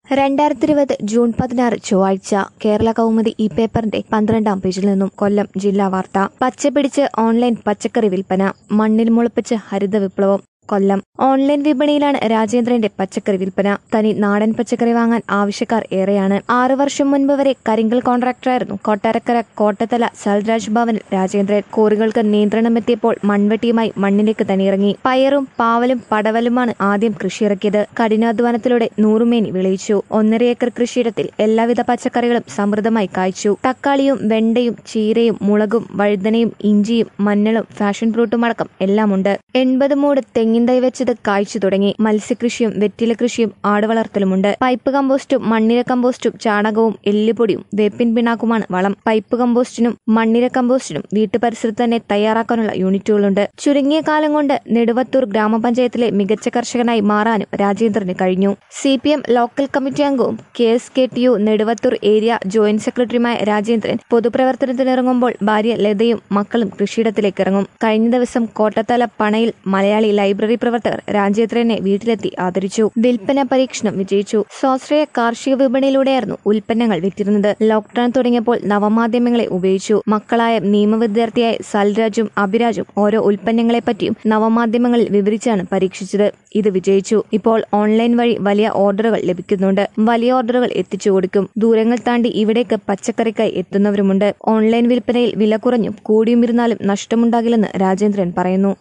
രണ്ടായിരത്തി ഇരുപത് ജൂൺ പതിനാറ് ചൊവ്വാഴ്ച കേരള കൗമുദി ഈ പേപ്പറിന്റെ പന്ത്രണ്ടാം പേജിൽ നിന്നും കൊല്ലം ജില്ലാ വാർത്ത പച്ചപിടിച്ച് ഓൺലൈൻ പച്ചക്കറി വിൽപ്പന മണ്ണിൽ മുളപ്പിച്ച് ഹരിത വിപ്ലവം കൊല്ലം ഓൺലൈൻ വിപണിയിലാണ് രാജേന്ദ്രന്റെ പച്ചക്കറി വിൽപ്പന തനി നാടൻ പച്ചക്കറി വാങ്ങാൻ ആവശ്യക്കാർ ഏറെയാണ് ആറു വർഷം മുൻപ് വരെ കരിങ്കൽ കോൺട്രാക്ടറായിരുന്നു കൊട്ടാരക്കര കോട്ടത്തല സൽരാജ് ഭവനിൽ രാജേന്ദ്രൻ കോറികൾക്ക് നിയന്ത്രണമെത്തിയപ്പോൾ മൺവെട്ടിയുമായി മണ്ണിലേക്ക് തനിയിറങ്ങി പയറും പാവലും പടവലുമാണ് ആദ്യം കൃഷിയിറക്കിയത് കഠിനാധ്വാനത്തിലൂടെ നൂറുമേനി വിളയിച്ചു ഒന്നര ഏക്കർ കൃഷിയിടത്തിൽ എല്ലാവിധ പച്ചക്കറികളും സമൃദ്ധമായി കായ്ച്ചു തക്കാളിയും വെണ്ടയും ചീരയും മുളകും വഴുതനയും ഇഞ്ചിയും മഞ്ഞളും ഫാഷൻ ഫ്രൂട്ടും അടക്കം എല്ലാമുണ്ട് എൺപത് മൂട് തെങ്ങിൻ തൈ വെച്ചത് കായ്ച്ചു തുടങ്ങി മത്സ്യകൃഷിയും വെറ്റില കൃഷിയും ആടുവളർത്തലുമുണ്ട് പൈപ്പ് കമ്പോസ്റ്റും മണ്ണിര കമ്പോസ്റ്റും ചാണകവും എല്ലുപൊടിയും വേപ്പിൻ പിണ്ണാക്കുമാണ് വളം പൈപ്പ് കമ്പോസ്റ്റിനും മണ്ണിര കമ്പോസ്റ്റിനും വീട്ടുപരിസരത്ത് തന്നെ തയ്യാറാക്കാനുള്ള യൂണിറ്റുകളുണ്ട് ചുരുങ്ങിയ കാലം കൊണ്ട് നെടുവത്തൂർ ഗ്രാമപഞ്ചായത്തിലെ മികച്ച കർഷകനായി മാറാനും രാജേന്ദ്രന് കഴിഞ്ഞു C P M local committee അംഗവും K S K T U Neduvathoor area joint സെക്രട്ടറിയുമായ രാജേന്ദ്രൻ പൊതുപ്രവർത്തനത്തിനിറങ്ങുമ്പോൾ ഭാര്യ ലതയും മക്കളും കൃഷിയിടത്തിലേക്ക് ഇറങ്ങും കഴിഞ്ഞ ദിവസം കോട്ടത്തല പണയിൽ മലയാളി ലൈബ്രറി പ്രവർത്തകർ രാജേന്ദ്രനെ വീട്ടിലെത്തി ആദരിച്ചു വിൽപ്പന പരീക്ഷണം വിജയിച്ചു സ്വാശ്രയ കാർഷിക വിപണിയിലൂടെയായിരുന്നു ഉൽപ്പന്നങ്ങൾ വിറ്റിരുന്നത് ലോക്ഡൌൺ തുടങ്ങിയപ്പോൾ നവമാധ്യമങ്ങളെ ഉപയോഗിച്ചു മക്കളായ നിയമ വിദ്യാർത്ഥിയായ സൽരാജും അഭിരാജും ഓരോ ഉൽപ്പന്നങ്ങളെപ്പറ്റിയും നവമാധ്യമങ്ങളിൽ വിവരിച്ചാണ് പരീക്ഷിച്ചത് ഇത് വിജയിച്ചു ഇപ്പോൾ ഓൺലൈൻ വഴി വലിയ ഓർഡറുകൾ ലഭിക്കുന്നുണ്ട് വലിയ ഓർഡറുകൾ എത്തിച്ചു കൊടുക്കും ദൂരങ്ങൾ താണ്ടി ഇവിടേക്ക് പച്ചക്കറിക്കായി എത്തുന്നവരുമുണ്ട് ഓൺലൈൻ വിൽപ്പനയിൽ വില കുറഞ്ഞും കൂടിയും ഇരുന്നാലും നഷ്ടമുണ്ടാകില്ലെന്ന് രാജേന്ദ്രൻ പറയുന്നു